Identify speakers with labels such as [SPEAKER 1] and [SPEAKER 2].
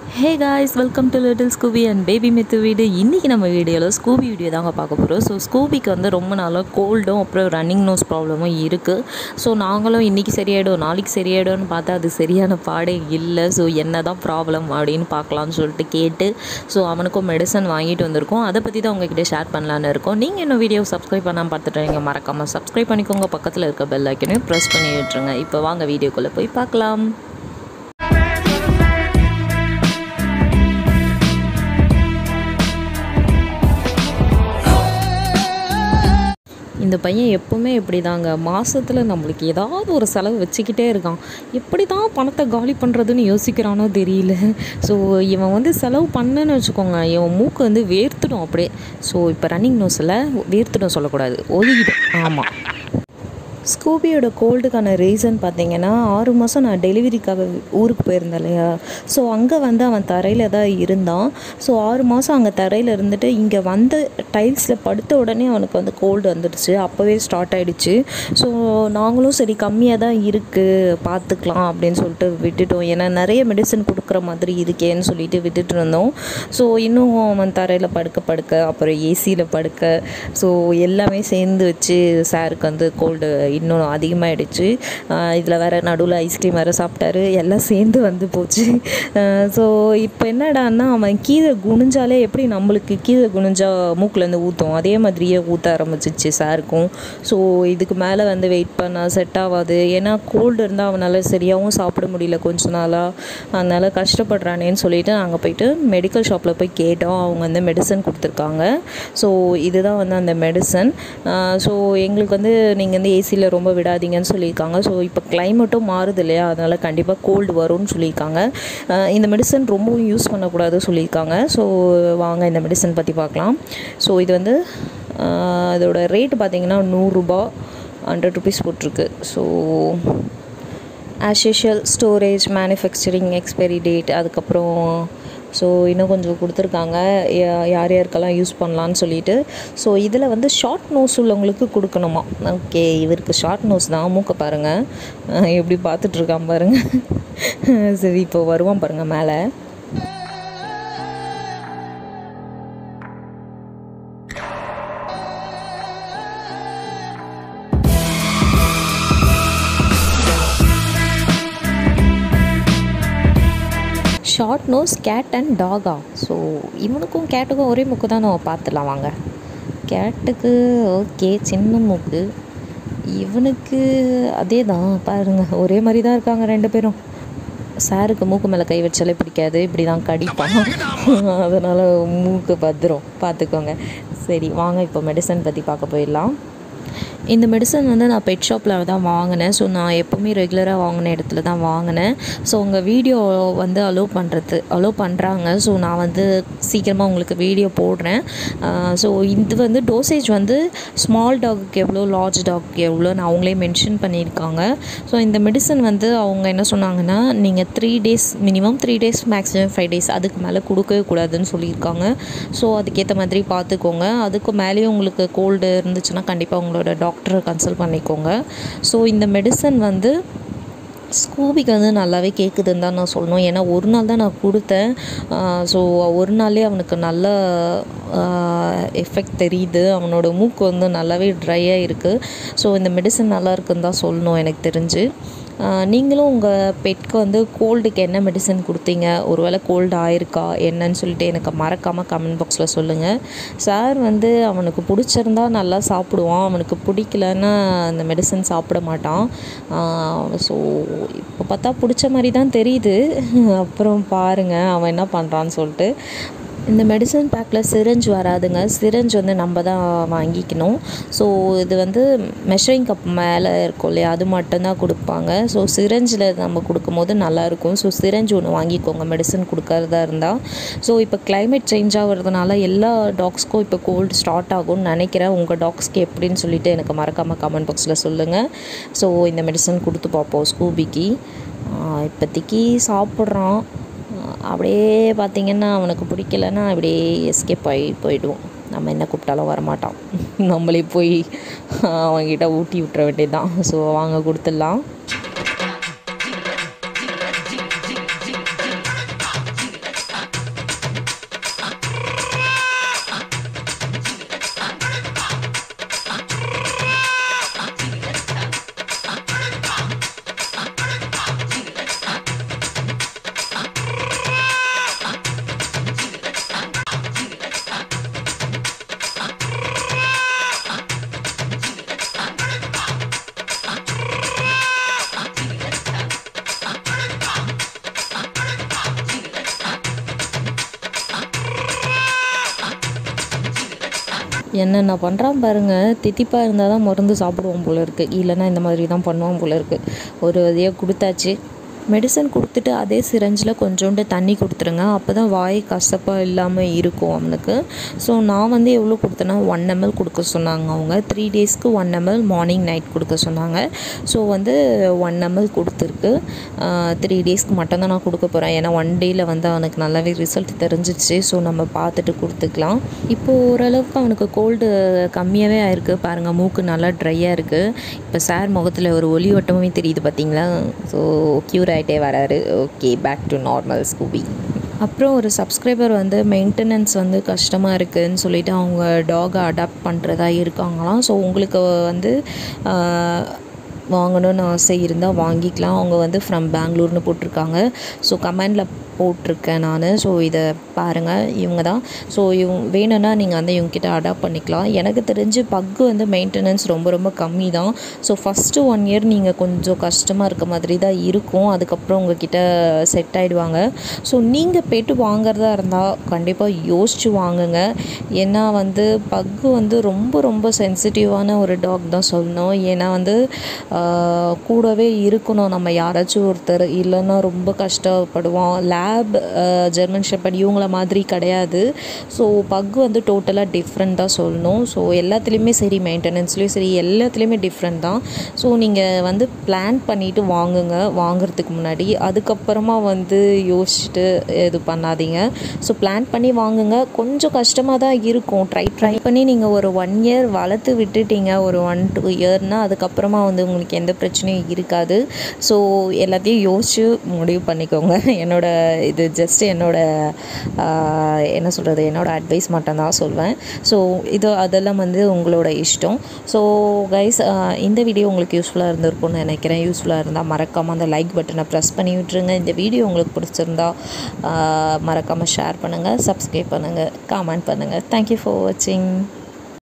[SPEAKER 1] hey guys welcome to little Scooby and baby Mithu வீடு இன்றைக்கி நம்ம வீடியோவில் ஸ்கூபி வீடியோ தாங்க பார்க்க போகிறோம் ஸோ ஸ்கூபிக்கு வந்து ரொம்ப நாளாக கோல்டும் அப்புறம் ரன்னிங் நோஸ் ப்ராப்ளமும் இருக்குது ஸோ நாங்களும் இன்றைக்கி சரியாயிடும் நாளைக்கு சரியாயிடும்னு பார்த்தா அது சரியான பாடே இல்லை ஸோ என்ன தான் ப்ராப்ளம் அப்படின்னு பார்க்கலான்னு சொல்லிட்டு கேட்டு ஸோ அவனுக்கும் மெடிசன் வாங்கிட்டு வந்திருக்கோம் அதை பற்றி தான் உங்ககிட்ட ஷேர் பண்ணலான்னு இருக்கோம் நீங்கள் இன்னும் வீடியோ சப்ஸ்கிரைப் பண்ணாமல் பார்த்துட்டு நீங்கள் மறக்காமல் சப்ஸ்கிரைப் பண்ணிக்கோங்க பக்கத்தில் இருக்க பெல் ஐக்கனையும் ப்ரெஸ் பண்ணி விட்டுருங்க இப்போ வாங்க வீடியோக்குள்ளே போய் பார்க்கலாம் இந்த பையன் எப்போவுமே இப்படி தாங்க மாதத்தில் நம்மளுக்கு ஏதாவது ஒரு செலவு வச்சுக்கிட்டே இருக்கான் எப்படி தான் பணத்தை காலி பண்ணுறதுன்னு யோசிக்கிறானோ தெரியல ஸோ இவன் வந்து செலவு பண்ணுன்னு வச்சுக்கோங்க இவன் மூக்கு வந்து வேர்த்துடும் அப்படியே ஸோ இப்போ ரன்னிங் நோஸில் வேர்த்துடும் சொல்லக்கூடாது ஒதுக்கிடும் ஆமாம் ஸ்கூபியோட கோல்டுக்கான ரீசன் பார்த்தீங்கன்னா ஆறு மாதம் நான் டெலிவரிக்காக ஊருக்கு போயிருந்தேன் இல்லையா ஸோ அங்கே வந்து அவன் தரையில் தான் இருந்தான் ஸோ ஆறு மாதம் அங்கே தரையில் இருந்துட்டு இங்கே வந்த டைல்ஸில் படுத்த உடனே அவனுக்கு வந்து கோல்டு வந்துடுச்சு அப்போவே ஸ்டார்ட் ஆகிடுச்சு ஸோ நாங்களும் சரி கம்மியாக தான் இருக்குது பார்த்துக்கலாம் அப்படின்னு சொல்லிட்டு விட்டுட்டோம் ஏன்னா நிறைய மெடிசன் கொடுக்குற மாதிரி இருக்கேன்னு சொல்லிட்டு விட்டுட்டு இருந்தோம் ஸோ இன்னும் அவன் தரையில் படுக்க படுக்க அப்புறம் ஏசியில் படுக்க ஸோ எல்லாமே சேர்ந்து வச்சு சாருக்கு வந்து கோல்டு இன்னும் அதிகமாகிடுச்சு இதில் வேறு நடுவில் ஐஸ்கிரீம் வேறு சாப்பிட்டாரு எல்லாம் சேர்ந்து வந்து போச்சு ஸோ இப்போ என்னடான்னா அவன் கீழே குனிஞ்சாலே எப்படி நம்மளுக்கு கீழே குனிஞ்சா மூக்குலேருந்து ஊற்றும் அதே மாதிரியே ஊற்ற ஆரம்பிச்சிச்சு சாருக்கும் ஸோ இதுக்கு மேலே வந்து வெயிட் பண்ண செட் ஆகாது ஏன்னா கோல்டு இருந்தால் அவனால் சரியாகவும் சாப்பிட முடியல கொஞ்ச நாளாக அதனால் கஷ்டப்படுறானேன்னு சொல்லிட்டு நாங்கள் போயிட்டு மெடிக்கல் ஷாப்பில் போய் கேட்டோம் அவங்க வந்து மெடிசன் கொடுத்துருக்காங்க ஸோ இதுதான் வந்து அந்த மெடிசன் ஸோ எங்களுக்கு வந்து நீங்கள் வந்து ஏசியில் ரொம்ப விடாதீங்கன்னு சொல்லியிருக்காங்க ஸோ இப்போ கிளைமேட்டும் மாறுது இல்லையா அதனால் கண்டிப்பாக கோல்டு வரும்னு சொல்லியிருக்காங்க இந்த மெடிசன் ரொம்பவும் யூஸ் பண்ணக்கூடாது சொல்லியிருக்காங்க ஸோ வாங்க இந்த மெடிசன் பற்றி பார்க்கலாம் ஸோ இது வந்து இதோட ரேட்டு பார்த்தீங்கன்னா நூறுரூபா ஹண்ட்ரட் ருபீஸ் போட்டிருக்கு so as usual storage manufacturing expiry date அதுக்கப்புறம் ஸோ இன்னும் கொஞ்சம் கொடுத்துருக்காங்க யார் யாருக்கெல்லாம் யூஸ் பண்ணலான்னு சொல்லிட்டு ஸோ இதில் வந்து ஷார்ட் நோஸ் உள்ளவங்களுக்கு கொடுக்கணுமா ஓகே இவருக்கு ஷார்ட் நோஸ் தான் மூக்க பாருங்கள் எப்படி பார்த்துட்ருக்கான் பாருங்கள் சரி இப்போ வருவான் பாருங்கள் மேலே ஷார்ட் நோஸ் கேட் அண்ட் டாகா ஸோ இவனுக்கும் கேட்டுக்கும் ஒரே மூக்கு தான் நம்ம பார்த்துடலாம் வாங்க கேட்டுக்கு ஓகே சின்ன மூக்கு இவனுக்கு அதே தான் பாருங்கள் ஒரே மாதிரி தான் இருக்காங்க ரெண்டு பேரும் சாருக்கு மூக்கு மேலே கை வச்சாலே பிடிக்காது இப்படி தான் கடிப்பான் அதனால் மூக்கு பத்திரம் பார்த்துக்கோங்க சரி வாங்க இப்போ மெடிசன் பற்றி பார்க்க போயிடலாம் இந்த மெடிசன் வந்து நான் பெட் ஷாப்பில் தான் வாங்கினேன் ஸோ நான் எப்போவுமே ரெகுலராக வாங்கின இடத்துல தான் வாங்கினேன் ஸோ உங்கள் வீடியோ வந்து அலோவ் பண்ணுறது அலோவ் பண்ணுறாங்க ஸோ நான் வந்து சீக்கிரமாக உங்களுக்கு வீடியோ போடுறேன் ஸோ இது வந்து டோசேஜ் வந்து ஸ்மால் டாகுக்கு எவ்வளோ லார்ஜ் டாகுக்கு எவ்வளோன்னு அவங்களே மென்ஷன் பண்ணியிருக்காங்க ஸோ இந்த மெடிசன் வந்து அவங்க என்ன சொன்னாங்கன்னா நீங்கள் three days minimum three days maximum five days அதுக்கு மேலே கொடுக்கவே கூடாதுன்னு சொல்லியிருக்காங்க ஸோ அதுக்கேற்ற மாதிரி பார்த்துக்கோங்க அதுக்கு மேலேயும் உங்களுக்கு கோல்டு இருந்துச்சுன்னா கண்டிப்பாக உங்களோட டாக்டரை கன்சல்ட் பண்ணிக்கோங்க ஸோ இந்த மெடிசன் வந்து ஸ்கூபிக்கு வந்து நல்லாவே கேட்குதுன்னு தான் நான் சொல்லணும் ஏன்னா ஒரு நாள் தான் நான் கொடுத்தேன் ஸோ ஒரு நாளே அவனுக்கு நல்ல எஃபெக்ட் தெரியுது அவனோட மூக்கு வந்து நல்லாவே ட்ரையாக இருக்குது ஸோ இந்த மெடிசன் நல்லா இருக்குன்னு தான் சொல்லணும் எனக்கு தெரிஞ்சு நீங்களும் உங்கள் பெட்க்கு வந்து கோல்டுக்கு என்ன மெடிசன் கொடுத்தீங்க ஒருவேளை கோல்டு ஆயிருக்கா என்னன்னு சொல்லிட்டு எனக்கு மறக்காமல் கமெண்ட் பாக்ஸில் சொல்லுங்கள் சார் வந்து அவனுக்கு பிடிச்சிருந்தா நல்லா சாப்பிடுவான் அவனுக்கு பிடிக்கலன்னா அந்த மெடிசன் சாப்பிட மாட்டான் ஸோ இப்போ பார்த்தா பிடிச்ச மாதிரி தான் தெரியுது அப்புறம் பாருங்கள் அவன் என்ன பண்ணுறான்னு சொல்லிட்டு இந்த மெடிசன் பேக்கில் சிரஞ்ச் வராதுங்க சிரஞ்ச் வந்து நம்ம தான் வாங்கிக்கணும் ஸோ இது வந்து மெஷரிங் கப் மேலே இருக்கும் இல்லையா அது மட்டும்தான் கொடுப்பாங்க ஸோ சிரஞ்சில் நம்ம கொடுக்கும்போது நல்லாயிருக்கும் ஸோ சிரஞ்ச் ஒன்று வாங்கிக்கோங்க மெடிசன் கொடுக்கறதா இருந்தால் ஸோ இப்போ கிளைமேட் சேஞ்ச் ஆகிறதுனால எல்லா டாக்ஸ்க்கும் இப்போ கோல்டு ஸ்டார்ட் ஆகும்னு நினைக்கிறேன் உங்கள் டாக்ஸ்க்கு எப்படின்னு சொல்லிட்டு எனக்கு மறக்காமல் கமெண்ட் பாக்ஸில் சொல்லுங்கள் ஸோ இந்த மெடிசன் கொடுத்து பார்ப்போம் ஸ்கூபிக்கு இப்போதைக்கு சாப்பிட்றான் அப்படியே பார்த்திங்கன்னா அவனுக்கு பிடிக்கலன்னா அப்படியே எஸ்கேப் ஆகி போயிடுவோம் நம்ம என்ன கூப்பிட்டாலும் வரமாட்டான் நம்மளே போய் அவங்ககிட்ட ஊட்டி விட்டுற வேண்டியது தான் ஸோ வாங்க கொடுத்துடலாம் என்னென்ன பண்ணுறான் பாருங்க தித்திப்பாக இருந்தால் தான் மருந்து சாப்பிடுவோம் போல இருக்குது இல்லைன்னா இந்த மாதிரி தான் பண்ணுவோம் போல இருக்குது ஒரு வழியாக கொடுத்தாச்சு மெடிசன் கொடுத்துட்டு அதே சிரஞ்சில் கொஞ்சோண்டு தண்ணி கொடுத்துருங்க அப்போ தான் வாய் கசப்பாக இல்லாமல் இருக்கும் அவனுக்கு ஸோ நான் வந்து எவ்வளோ கொடுத்தேன்னா ஒன் எம்எல் கொடுக்க சொன்னாங்க அவங்க த்ரீ டேஸ்க்கு ஒன் எம்எல் மார்னிங் நைட் கொடுக்க சொன்னாங்க ஸோ வந்து ஒன் எம்எல் கொடுத்துருக்கு த்ரீ டேஸ்க்கு மட்டும் தான் நான் கொடுக்க போகிறேன் ஏன்னா ஒன் டேயில் வந்து அவனுக்கு நல்லாவே ரிசல்ட் தெரிஞ்சிச்சு ஸோ நம்ம பார்த்துட்டு கொடுத்துக்கலாம் இப்போது ஓரளவுக்கு அவனுக்கு கோல்டு கம்மியாகவே ஆயிருக்கு பாருங்கள் மூக்கு நல்லா ட்ரையாக இருக்குது இப்போ சார் முகத்தில் ஒரு ஒளி வட்டமே தெரியுது பார்த்தீங்களா ஸோ க்யூர் ஆகிட்டே வராரு okay back to normal Scooby அப்புறம் ஒரு சப்ஸ்கிரைபர் வந்து மெயின்டெனன்ஸ் வந்து கஷ்டமாக இருக்குதுன்னு சொல்லிட்டு அவங்க டாகை அடாப்ட் பண்ணுறதா இருக்காங்களாம் ஸோ உங்களுக்கு வந்து வாங்கணும்னு ஆசை இருந்தால் வாங்கிக்கலாம் அவங்க வந்து ஃப்ரம் பெங்களூர்னு போட்டிருக்காங்க ஸோ கமெண்டில் போட்டிருக்கேன் நான் ஸோ இதை பாருங்கள் இவங்க தான் ஸோ இவங்க வேணும்னா நீங்கள் வந்து இவங்ககிட்ட அடாப்ட் பண்ணிக்கலாம் எனக்கு தெரிஞ்சு பக்கு வந்து மெயின்டெனன்ஸ் ரொம்ப ரொம்ப கம்மி தான் ஸோ ஃபஸ்ட்டு ஒன் இயர் நீங்கள் கொஞ்சம் கஷ்டமாக இருக்க மாதிரி தான் இருக்கும் அதுக்கப்புறம் உங்ககிட்ட செட் ஆகிடுவாங்க ஸோ நீங்கள் போய்ட்டு வாங்குறதா இருந்தால் கண்டிப்பாக யோசித்து வாங்குங்க ஏன்னா வந்து பக்கு வந்து ரொம்ப ரொம்ப சென்சிட்டிவான ஒரு டாக் தான் சொல்லணும் ஏன்னா வந்து கூடவே இருக்கணும் நம்ம யாராச்சும் ஒருத்தர் இல்லைன்னா ரொம்ப கஷ்டப்படுவோம் லேப் ஜெர்மன் ஷெப்பர்ட் இவங்கள மாதிரி கிடையாது ஸோ பக் வந்து டோட்டலாக டிஃப்ரெண்ட் தான் சொல்லணும் ஸோ எல்லாத்துலேயுமே சரி மெயின்டெனன்ஸ்லேயும் சரி எல்லாத்துலேயுமே டிஃப்ரெண்ட் தான் ஸோ நீங்கள் வந்து பிளான் பண்ணிவிட்டு வாங்குங்க வாங்குறதுக்கு முன்னாடி அதுக்கப்புறமா வந்து யோசிச்சுட்டு இது பண்ணாதீங்க ஸோ பிளான் பண்ணி வாங்குங்க கொஞ்சம் கஷ்டமாக தான் இருக்கும் ட்ரை ட்ரை பண்ணி நீங்கள் ஒரு ஒன் இயர் வளர்த்து விட்டுட்டீங்க ஒரு ஒன் டூ இயர்னால் அதுக்கப்புறமா வந்து உங்களுக்கு எந்த பிரச்சனையும் இருக்காது ஸோ எல்லாத்தையும் யோசித்து முடிவு பண்ணிக்கோங்க என்னோட இது ஜஸ்ட் என்னோட என்ன சொல்கிறது என்னோடய அட்வைஸ் மட்டும்தான் சொல்வேன் ஸோ இது அதெல்லாம் வந்து உங்களோட இஷ்டம் ஸோ கைஸ் இந்த வீடியோ உங்களுக்கு யூஸ்ஃபுல்லாக இருந்திருக்கும்னு நினைக்கிறேன் யூஸ்ஃபுல்லாக இருந்தால் மறக்காமல் அந்த லைக் பட்டனை ப்ரெஸ் பண்ணி விட்டுருங்க இந்த வீடியோ உங்களுக்கு பிடிச்சிருந்தா மறக்காமல் ஷேர் பண்ணுங்கள் சப்ஸ்கிரைப் பண்ணுங்கள் கமெண்ட் பண்ணுங்கள் தேங்க்யூ ஃபார் வாட்சிங்